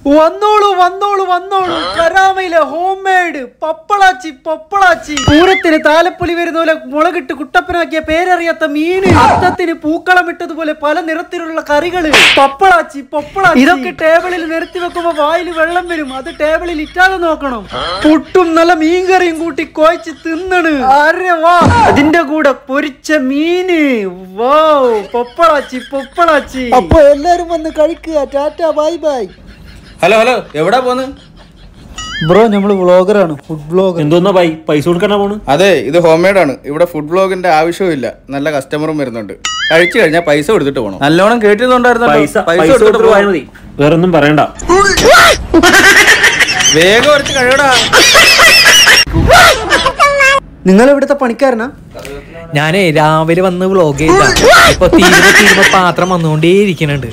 വന്നോളൂ വന്നോളൂ വന്നോളൂ കരാമയിലെ ഹോം മെയ്ഡ് പപ്പളാച്ചി പപ്പളാച്ചി പൂരത്തിന് താലപ്പൊലി വരുന്ന പോലെ മുളകിട്ട് കുട്ടപ്പനാക്കിയ പേരറിയാത്ത മീന് അത്തത്തിന് പൂക്കളമിട്ടതുപോലെ പല നിറത്തിലുള്ള കറികള് പപ്പളാച്ചി പപ്പളാച്ചി ഇതൊക്കെ ടേബിളിൽ നിരത്തി വെക്കുമ്പോ വായിൽ വെള്ളം വരും അത് ടേബിളിൽ ഇറ്റാതെ നോക്കണം പുട്ടും നല്ല മീൻകറിയും കൂട്ടി കുഴച്ച് തിന്നണ് അരെ വാ അതിന്റെ കൂടെ പൊരിച്ച മീന് വാ പപ്പളാച്ചി പപ്പളാച്ചി അപ്പൊ എല്ലാരും വന്ന് കഴിക്കുക tata bye bye hello hello എവിടാ പോന്ന് ബ്രോ നമ്മള് വ്ളോഗറാണ് ഫുഡ് വ്ളോഗർ എന്തോന്നാ ബൈ പൈസ കൊടുക്കാനാ പോണ് അതെ ഇത് ഹോം മെയ്ഡ് ആണ് ഇവിടെ ഫുഡ് ബ്ലോഗിന്റെ ആവശ്യമില്ല നല്ല കസ്റ്റമറും വരുന്നുണ്ട് കഴിച്ചു കഴിഞ്ഞാൽ പൈസ കൊടുത്തിട്ട് പോകണം നല്ലോണം കേട്ടിരുന്നുണ്ടായിരുന്നല്ലോ പൈസ പൈസ കൊടുത്തിട്ട് പോയാൽ മതി വേറൊന്നും പറയണ്ട വേഗം കുറച്ച് കഴിയടാ നിങ്ങൾ ഇവിടുത്തെ പണിക്കാരനാ ഞാനേ രാവിലെ വന്ന് വ്ളോഗ് ചെയ്താ ഇപ്പൊ തീരുമ്പോ തീരുമ്പോ പാത്രം വന്നുകൊണ്ടേയിരിക്കുന്നുണ്ട്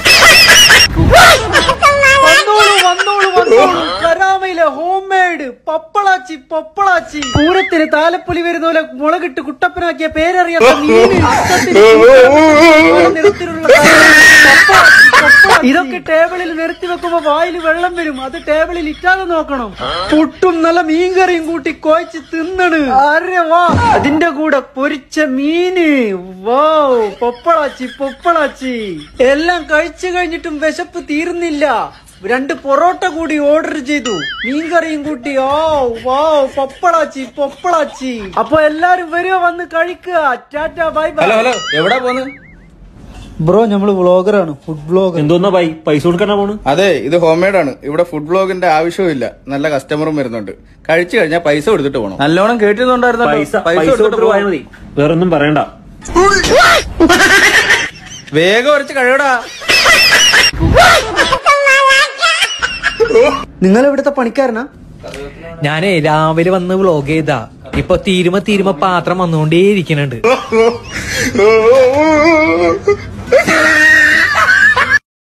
വന്നോളൂ വന്നോളൂ വന്നോളൂ കരാമയിലെ ഹോം മെയ്ഡ് പപ്പളാച്ചി പപ്പളാച്ചി പൂരത്തിന് താലപ്പൊലി വരുന്ന പോലെ മുളകിട്ട് കുട്ടപ്പനാക്കിയ പേരറിയാത്ത മീന് അത്തത്തിന് പല നിറത്തിലുള്ള കറികള്. പപ്പളാച്ചി, പപ്പളാച്ചി. ഇതൊക്കെ ടേബിളിൽ നിരത്തി വെക്കുമ്പോ വായിൽ വെള്ളം വരും അത് ടേബിളിൽ ഇറ്റാതെ നോക്കണം പുട്ടും നല്ല മീൻകറിയും കൂട്ടി കുഴച്ച് തിന്നണ് അരെ വാ അതിന്റെ കൂടെ പൊരിച്ച മീന് വാ പപ്പളാച്ചി പപ്പളാച്ചി എല്ലാം കഴിച്ചു കഴിഞ്ഞിട്ടും വിശപ്പ് തീർന്നില്ല രണ്ട് പൊറോട്ട കൂടി ഓർഡർ ചെയ്തു മീൻകറിയും കൂട്ടി ഓ വാ പപ്പളാച്ചി പപ്പളാച്ചി അപ്പൊ എല്ലാരും വരിക വന്ന് കഴിക്കുക tata bye bye hello hello എവിടാ പോന്ന് ബ്രോ നമ്മള് വ്ളോഗറാണ് ഫുഡ് വ്ളോഗർ എന്തോന്നാ ബൈ പൈസ കൊടുക്കാനാ പോണ് അതെ ഇത് ഹോം മെയ്ഡ് ആണ് ഇവിടെ ഫുഡ് ബ്ലോഗിന്റെ ആവശ്യമില്ല നല്ല കസ്റ്റമറും വരുന്നുണ്ട് കഴിച്ചു കഴിഞ്ഞാൽ പൈസ കൊടുത്തിട്ട് പോകണം നല്ലോണം പൈസ കേട്ടിരുന്നുണ്ടായിരുന്നല്ലോ പൈസ കൊടുത്തിട്ട് പോയാൽ മതി വേറൊന്നും പറയണ്ട വേഗം കുറച്ച് കഴിയടാ നിങ്ങൾ ഇവിടുത്തെ പണിക്കാരനാ ഞാനേ രാവിലെ വന്ന് വ്ളോഗ് ചെയ്താ ഇപ്പൊ തീരുമ്പോ തീരുമ്പോ പാത്രം വന്നുകൊണ്ടേയിരിക്കുന്നുണ്ട്